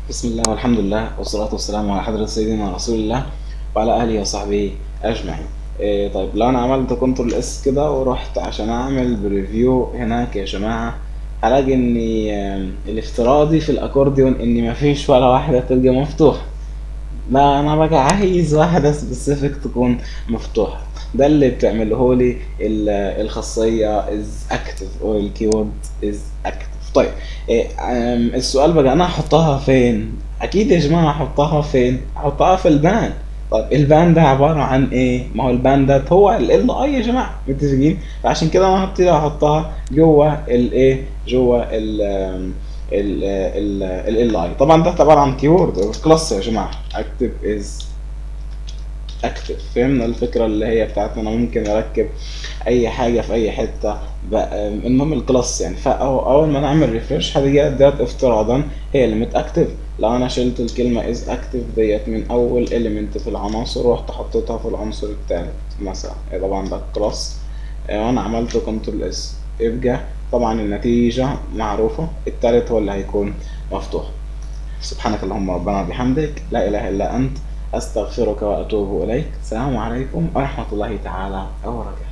بسم الله والحمد لله والصلاة والسلام على حضرة سيدنا رسول الله وعلى آله وصحبه أجمعين إيه طيب لو أنا عملت كنترول اس كده ورحت عشان أعمل بريفيو هناك يا جماعة هلاقي إن آم، الافتراضي في الأكورديون إن مفيش ولا واحدة تبقى مفتوحة لا أنا بقى عايز واحدة سبيسيفيك تكون مفتوحة ده اللي بتعمله لي ال- الخاصية is active أو الكيورد is active طيب إيه، أم، السؤال بقى انا هحطها فين اكيد يا جماعه هحطها فين هحطها في البان طيب البان ده عباره عن ايه ما هو البان ده هو ال اي يا جماعه متفقين فعشان كده انا هبتدي احطها جوه الايه جوه ال ال ال ال اي طبعا ده عباره عن كيورد كلاس يا جماعه اكتف از اكتف فهمنا الفكره اللي هي بتاعتنا انا ممكن اركب اي حاجه في اي حته بقى المهم الكلاس يعني فاول ما نعمل ريفرش هتلاقي ديت افتراضا هي اللي متاكتف لو انا شلت الكلمه از اكتف ديت من اول اليمنت في العناصر ورحت حطيتها في العنصر الثالث مثلا إيه طبعا ده الكلاس إيه وانا عملت كنترول اس يبقى طبعا النتيجه معروفه الثالث هو اللي هيكون مفتوح سبحانك اللهم ربنا وبحمدك لا اله الا انت استغفرك واتوب اليك السلام عليكم ورحمه الله تعالى وبركاته